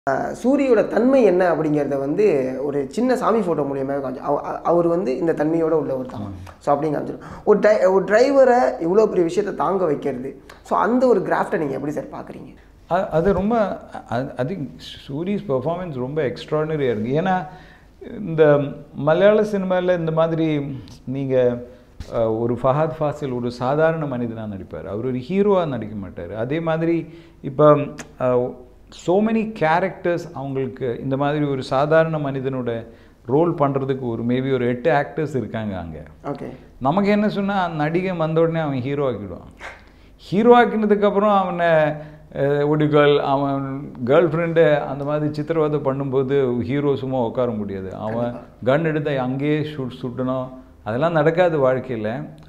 அஹ் சூரியோட தன்மை என்ன அப்படிங்கிறத வந்து ஒரு சின்ன சாமி ஃபோட்டோ மூலியமாக காமிச்சு அவ- அ- அவர் வந்து இந்த தன்மையோட உள்ள ஒருத்தவங்க ஸோ அப்படின்னு காமிச்சிடும் ஒரு டை ஒரு டிரைவரை இவ்வளோ பெரிய விஷயத்தை தாங்க வைக்கிறது ஸோ அந்த ஒரு கிராஃப்டை நீங்கள் எப்படி சார் பார்க்குறீங்க அ- அது ரொம்ப ஐ திங்க் சூரிஸ் பெர்ஃபார்மன்ஸ் ரொம்ப எக்ஸ்ட்ராடனரியாக இருக்குது ஏன்னா இந்த மலையாள சினிமாவில் இந்த மாதிரி நீங்கள் ஒரு ஃபஹத் ஃபாசில் ஒரு சாதாரண மனிதனாக நடிப்பார் அவர் ஒரு ஹீரோவாக நடிக்க மாட்டார் அதே மாதிரி இப்போ so many கேரக்டர்ஸ் அவங்களுக்கு இந்த மாதிரி ஒரு சாதாரண மனிதனோட ரோல் பண்ணுறதுக்கு ஒரு மேபி ஒரு எட்டு ஆக்டர்ஸ் இருக்காங்க அங்கே ஓகே நமக்கு என்ன சொன்னால் நடிகை வந்த உடனே அவன் ஹீரோ ஆக்கிடுவான் ஹீரோ ஆக்கினதுக்கப்புறம் அவனை அஹ், ஒரு கேர்ள் அவன் கேர்ள் ஃப்ரெண்டு அந்த மாதிரி சித்திரவதை பண்ணும்போது ஹீரோ சும்மா உட்கார முடியாது அவன் கன் எடுத்து அங்கேயே சுட் சுட்டணும் அதெல்லாம் நடக்காது வாழ்க்கையில்